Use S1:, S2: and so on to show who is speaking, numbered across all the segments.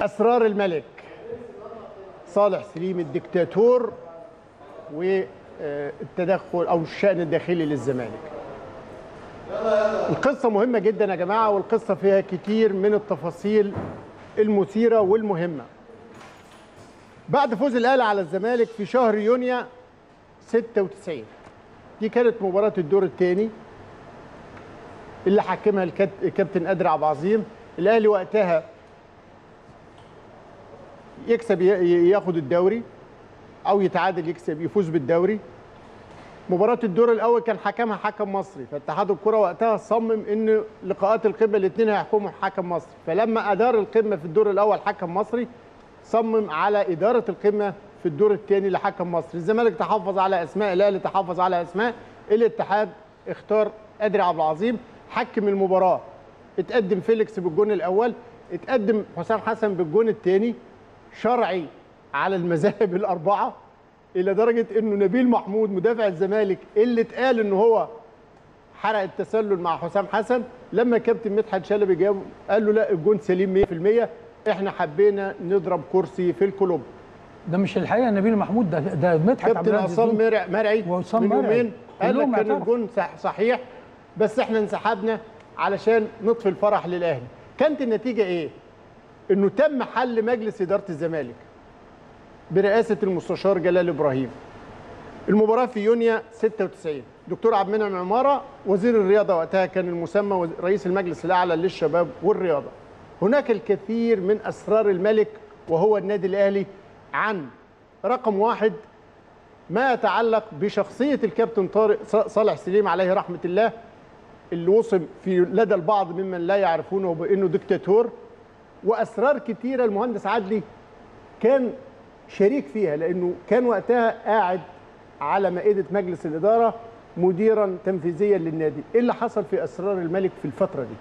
S1: اسرار الملك صالح سليم الدكتاتور والتدخل او الشان الداخلي للزمالك القصه مهمه جدا يا جماعه والقصه فيها كتير من التفاصيل المثيره والمهمه بعد فوز الاهلي على الزمالك في شهر يونيو 96 دي كانت مباراه الدور الثاني اللي حكمها الكت- الكابتن قادر عبد العظيم الاهلي وقتها يكسب ي- ي- ياخد الدوري او يتعادل يكسب يفوز بالدوري مباراة الدور الأول كان حكمها حكم مصري فاتحاد الكرة وقتها صمم إن لقاءات القمة الاثنين هيحكموا حكم مصري فلما أدار القمة في الدور الأول حكم مصري صمم على إدارة القمة في الدور الثاني لحكم مصري الزمالك تحفظ على أسماء الأهلي تحفظ على أسماء الاتحاد اختار قادر عبد العظيم حكم المباراة اتقدم فيليكس بالجون الأول اتقدم حسام حسن بالجون الثاني شرعي على المذاهب الأربعة الى درجه انه نبيل محمود مدافع الزمالك اللي اتقال ان هو حرق التسلل مع حسام حسن لما كابتن مدحت شلبي جاب قال له لا الجون سليم 100% احنا حبينا نضرب كرسي في الكلوب
S2: ده مش الحقيقه نبيل محمود ده ده مدحت عبد
S1: كابتن
S2: العزيز
S1: عصام
S2: دول.
S1: مرع- مرعي
S2: وعصام
S1: من
S2: مرعي.
S1: يومين قال لك
S2: كلهم
S1: كان
S2: اعترفوا.
S1: الجون صح- صحيح بس احنا انسحبنا علشان نطفي الفرح للاهلي كانت النتيجه ايه انه تم حل مجلس اداره الزمالك برئاسه المستشار جلال ابراهيم المباراه في يونيو 96 دكتور عبد المنعم عماره وزير الرياضه وقتها كان المسمى وز- رئيس المجلس الاعلى للشباب والرياضه هناك الكثير من اسرار الملك وهو النادي الاهلي عن رقم واحد ما يتعلق بشخصيه الكابتن طارق ص- صالح سليم عليه رحمه الله اللي وصف في لدى البعض ممن لا يعرفونه بانه دكتاتور واسرار كتيره المهندس عدلي كان شريك فيها لانه كان وقتها قاعد على مائده مجلس الاداره مديرا تنفيذيا للنادي ايه اللي حصل في اسرار الملك في الفتره دي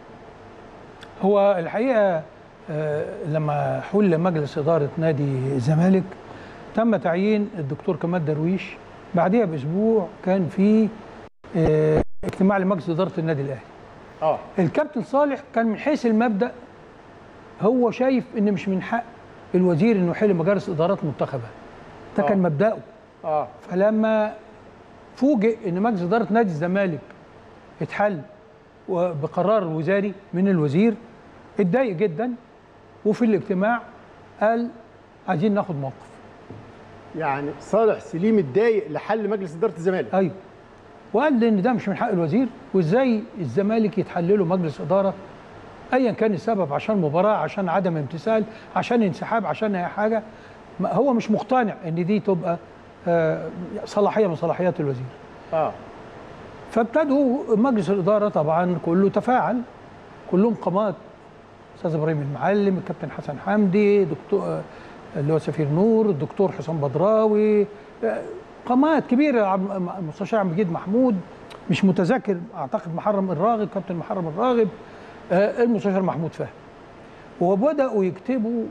S2: هو الحقيقه آه، لما حل مجلس اداره نادي الزمالك تم تعيين الدكتور كمال درويش بعدها باسبوع كان في آه، اجتماع لمجلس اداره النادي الاهلي
S1: اه
S2: الكابتن صالح كان من حيث المبدا هو شايف ان مش من حق الوزير انه يحل مجالس ادارات منتخبه ده كان
S1: آه.
S2: مبداه
S1: اه
S2: فلما فوجئ ان مجلس اداره نادي الزمالك اتحل بقرار وزاري من الوزير اتضايق جدا وفي الاجتماع قال عايزين ناخد موقف
S1: يعني صالح سليم اتضايق لحل مجلس اداره الزمالك
S2: ايوه وقال لي ان ده مش من حق الوزير وازاي الزمالك يتحلله مجلس اداره ايا كان السبب عشان مباراه عشان عدم امتثال عشان انسحاب عشان اي حاجه ما- هو مش مقتنع ان دي تبقى آه، صلاحيه من صلاحيات الوزير
S1: اه
S2: فابتدوا مجلس الاداره طبعا كله تفاعل كلهم قامات استاذ ابراهيم المعلم الكابتن حسن حمدي دكتور آه، اللي هو سفير نور الدكتور حسام بدراوي آه، قامات كبيره عم- المستشار عبد المجيد محمود مش متذكر اعتقد محرم الراغب كابتن محرم الراغب آه، المستشار محمود فهمي وبداوا يكتبوا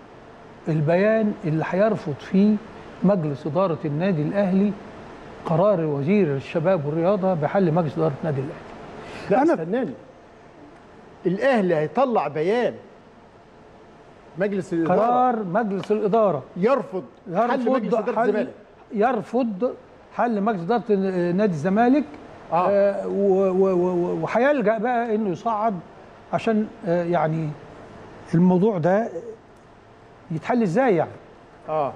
S2: البيان اللي هيرفض فيه مجلس اداره النادي الاهلي قرار وزير الشباب والرياضه بحل مجلس اداره النادي الاهلي
S1: لا
S2: أنا-
S1: استناني الاهلي هيطلع بيان مجلس الاداره
S2: قرار مجلس الاداره
S1: يرفض حل مجلس اداره
S2: حل
S1: الزمالك
S2: يرفض حل مجلس اداره نادي الزمالك
S1: آه.
S2: آه، و- و- و- وهيلجا بقى انه يصعد عشان آه، يعني الموضوع ده يتحل ازاي يعني
S1: اه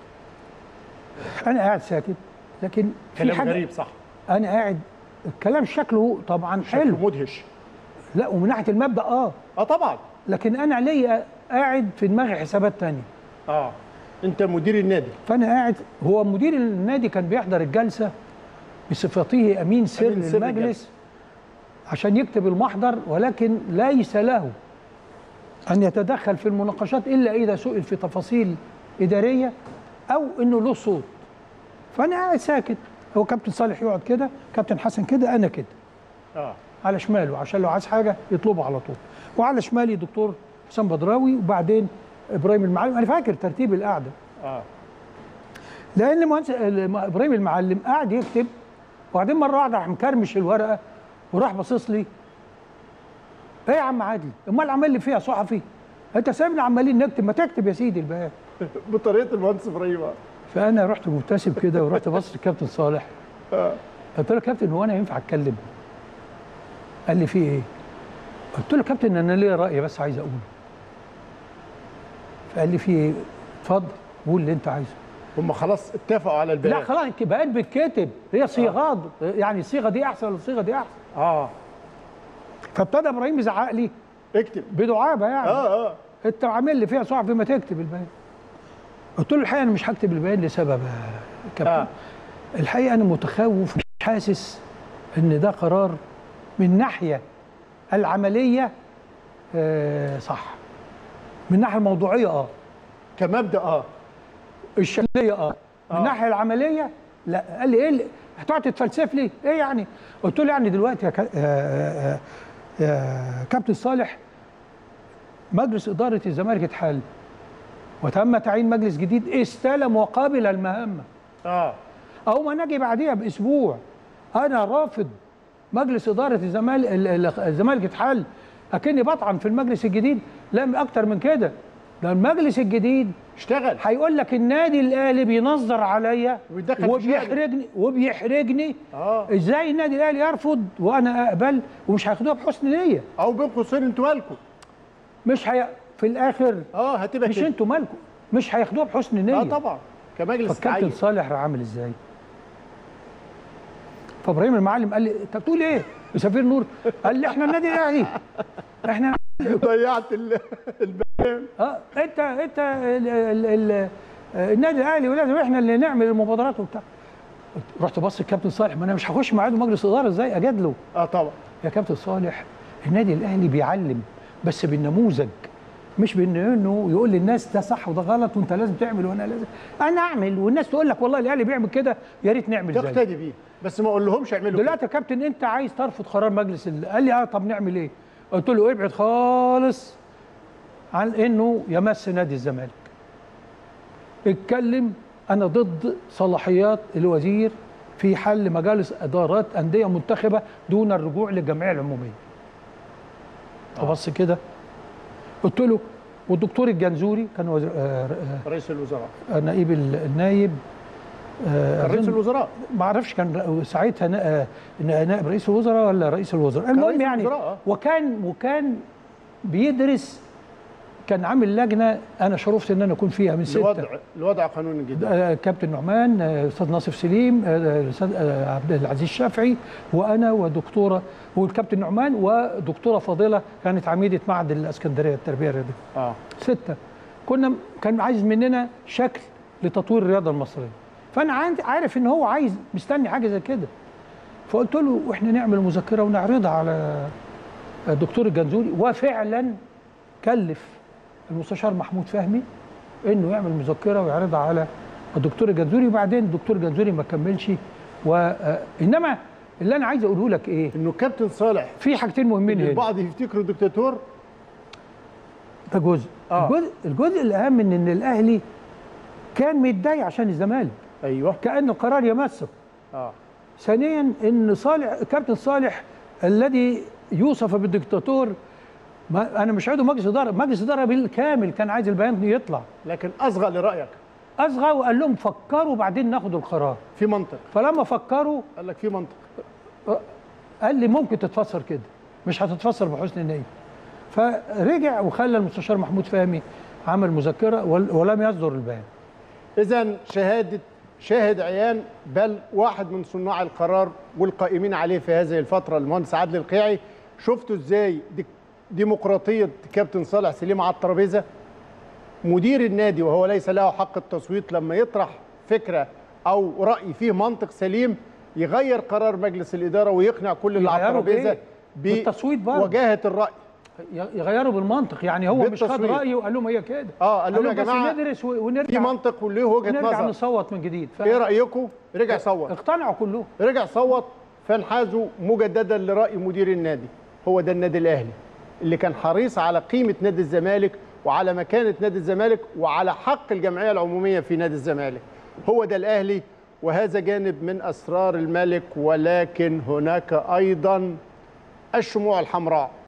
S2: انا قاعد ساكت لكن في
S1: كلام
S2: حاجه
S1: غريب صح
S2: انا قاعد الكلام شكله طبعا
S1: شكله
S2: حلو
S1: مدهش
S2: لا ومن ناحيه المبدا اه
S1: اه طبعا
S2: لكن انا ليا قاعد في دماغي حسابات تانية
S1: اه انت مدير النادي
S2: فانا قاعد هو مدير النادي كان بيحضر الجلسه بصفته امين سر
S1: أمين سر
S2: للمجلس عشان يكتب المحضر ولكن ليس له ان يتدخل في المناقشات الا اذا سئل في تفاصيل اداريه او انه له صوت فانا قاعد ساكت هو كابتن صالح يقعد كده كابتن حسن كده انا كده
S1: اه
S2: على شماله عشان لو عايز حاجه يطلبها على طول وعلى شمالي دكتور حسام بدراوي وبعدين ابراهيم المعلم انا فاكر ترتيب القعده
S1: اه
S2: لان مهندس الم- ابراهيم المعلم قاعد يكتب وبعدين مره واحده راح مكرمش الورقه وراح باصص لي ايه يا عم عادل امال عمل لي فيها صحفي انت سايبنا عمالين نكتب ما تكتب يا سيدي البيان
S1: بطريقه المهندس ابراهيم
S2: فانا رحت مبتسم كده ورحت بص للكابتن صالح
S1: آه.
S2: قلت له يا كابتن هو انا ينفع اتكلم؟ قال لي في ايه؟ قلت له يا كابتن انا ليا راي بس عايز اقوله فقال لي في ايه؟ اتفضل قول اللي انت عايزه
S1: هم خلاص اتفقوا على
S2: لا
S1: البيان
S2: خلاص بقت بتكتب هي صيغات يعني الصيغه دي احسن ولا الصيغه دي احسن
S1: اه
S2: فابتدى ابراهيم يزعق لي
S1: اكتب
S2: بدعابه يعني
S1: اه اه
S2: انت عامل لي فيها صعب ما تكتب البيان قلت له الحقيقه انا مش هكتب البيان لسبب يا كابتن
S1: آه.
S2: آه. الحقيقه انا متخوف مش حاسس ان ده قرار من ناحيه العمليه آه صح من الناحيه الموضوعيه اه
S1: كمبدا اه
S2: الشكليه اه من
S1: آه.
S2: الناحيه العمليه لا قال لي ايه اللي- هتقعد تتفلسف لي ايه يعني قلت له يعني دلوقتي يا, كا... يا... يا... يا كابتن صالح مجلس اداره الزمالك اتحل وتم تعيين مجلس جديد استلم وقابل المهمه
S1: اه
S2: او ما نجي بعديها باسبوع انا رافض مجلس اداره الزمالك ال- ال- الزمالك اتحل اكني بطعن في المجلس الجديد لا اكتر من كده ده المجلس الجديد
S1: اشتغل
S2: هيقول لك النادي الاهلي بينظر عليا
S1: ويدخل في
S2: وبيحرجني وبيحرجني
S1: اه
S2: ازاي النادي الاهلي يرفض وانا اقبل ومش هياخدوها بحسن نيه
S1: او بين قوسين انتوا مالكم
S2: مش هي في الاخر
S1: اه هتبقى
S2: مش
S1: كده.
S2: انتوا مالكم مش هياخدوها بحسن نيه
S1: اه طبعا كمجلس
S2: فالكابتن
S1: تعيين
S2: صالح راح عامل ازاي؟ فابراهيم المعلم قال لي انت بتقول ايه؟ سفير نور قال لي احنا النادي الاهلي احنا
S1: ضيعت ال-
S2: اه انت انت ال ال ال النادي الاهلي ولازم احنا اللي نعمل المبادرات وبتاع رحت بص الكابتن صالح ما انا مش هخش معاه مجلس اداره ازاي اجادله
S1: اه طبعا
S2: يا كابتن صالح النادي الاهلي بيعلم بس بالنموذج مش بانه يقول للناس ده صح وده غلط وانت لازم تعمل وانا لازم انا اعمل والناس تقول لك والله الاهلي بيعمل كده يا ريت نعمل زيه
S1: تقتدي بيه بس ما اقول لهمش اعملوا كده.
S2: دلوقتي يا كابتن انت عايز ترفض قرار مجلس ال... قال لي اه طب نعمل ايه؟ قلت له ابعد خالص عن انه يمس نادي الزمالك. اتكلم انا ضد صلاحيات الوزير في حل مجالس ادارات انديه منتخبه دون الرجوع للجمعيه العموميه. فبص كده قلت له والدكتور الجنزوري كان وزير آه آه
S1: رئيس الوزراء
S2: آه نائب ال- النايب آه
S1: كان رئيس
S2: أظن-
S1: الوزراء
S2: ما اعرفش كان ساعتها نا- نا- نائب رئيس الوزراء ولا رئيس الوزراء المهم
S1: رئيس
S2: يعني
S1: الوزراء، آه.
S2: وكان وكان بيدرس كان عامل لجنه انا شرفت ان انا اكون فيها من
S1: لوضع
S2: سته
S1: لوضع قانون جديد
S2: آه، كابتن نعمان آه، استاذ ناصف سليم آه، الاستاذ آه، عبد العزيز الشافعي وانا ودكتوره والكابتن نعمان ودكتوره فاضله كانت عميده معهد الاسكندريه التربيه الرياضيه
S1: اه
S2: ستة كنا كان عايز مننا شكل لتطوير الرياضة المصرية فأنا عند- عارف إن هو عايز مستني حاجة زي كده فقلت له وإحنا نعمل مذكرة ونعرضها على الدكتور الجنزوري وفعلا كلف المستشار محمود فهمي إنه يعمل مذكرة ويعرضها على الدكتور الجنزوري وبعدين الدكتور الجنزوري ما كملش وإنما اللي أنا عايز أقوله لك إيه
S1: انه كابتن صالح
S2: في حاجتين مهمين هنا
S1: البعض يفتكروا دكتاتور
S2: ده جزء
S1: آه.
S2: الجزء الجزء الاهم ان ان الاهلي كان متضايق عشان الزمالك
S1: ايوه
S2: كان القرار يمسه
S1: اه
S2: ثانيا ان صالح كابتن صالح الذي يوصف بالدكتاتور ما انا مش عضو مجلس اداره مجلس اداره بالكامل كان عايز البيان يطلع
S1: لكن اصغى لرايك
S2: اصغى وقال لهم فكروا بعدين ناخد القرار
S1: في منطق
S2: فلما فكروا
S1: قال لك في منطق
S2: قال لي ممكن تتفسر كده مش هتتفسر بحسن نيه فرجع وخلى المستشار محمود فهمي عمل مذكره ول- ولم يصدر البيان
S1: اذا شهاده شاهد عيان بل واحد من صناع القرار والقائمين عليه في هذه الفتره المهندس عادل القيعي شفتوا ازاي دي- ديمقراطيه كابتن صالح سليم على الترابيزه مدير النادي وهو ليس له حق التصويت لما يطرح فكره او راي فيه منطق سليم يغير قرار مجلس الاداره ويقنع كل اللي على
S2: يغيروا
S1: الترابيزه
S2: بإيه؟ بالتصويت برضه.
S1: بوجاهه الراي
S2: يغيروا بالمنطق يعني هو مش خد
S1: بالتصويت.
S2: رايه وقال لهم هي كده
S1: اه قال لهم يا
S2: بس
S1: جماعه
S2: ندرس و- ونرجع
S1: في منطق وله وجهه
S2: ونرجع
S1: نظر
S2: نصوت من جديد ف...
S1: ايه رايكم رجع صوت
S2: اقتنعوا كلهم
S1: رجع صوت فانحازوا مجددا لراي مدير النادي هو ده النادي الاهلي اللي كان حريص على قيمه نادي الزمالك وعلى مكانه نادي الزمالك وعلى حق الجمعيه العموميه في نادي الزمالك هو ده الاهلي وهذا جانب من اسرار الملك ولكن هناك ايضا الشموع الحمراء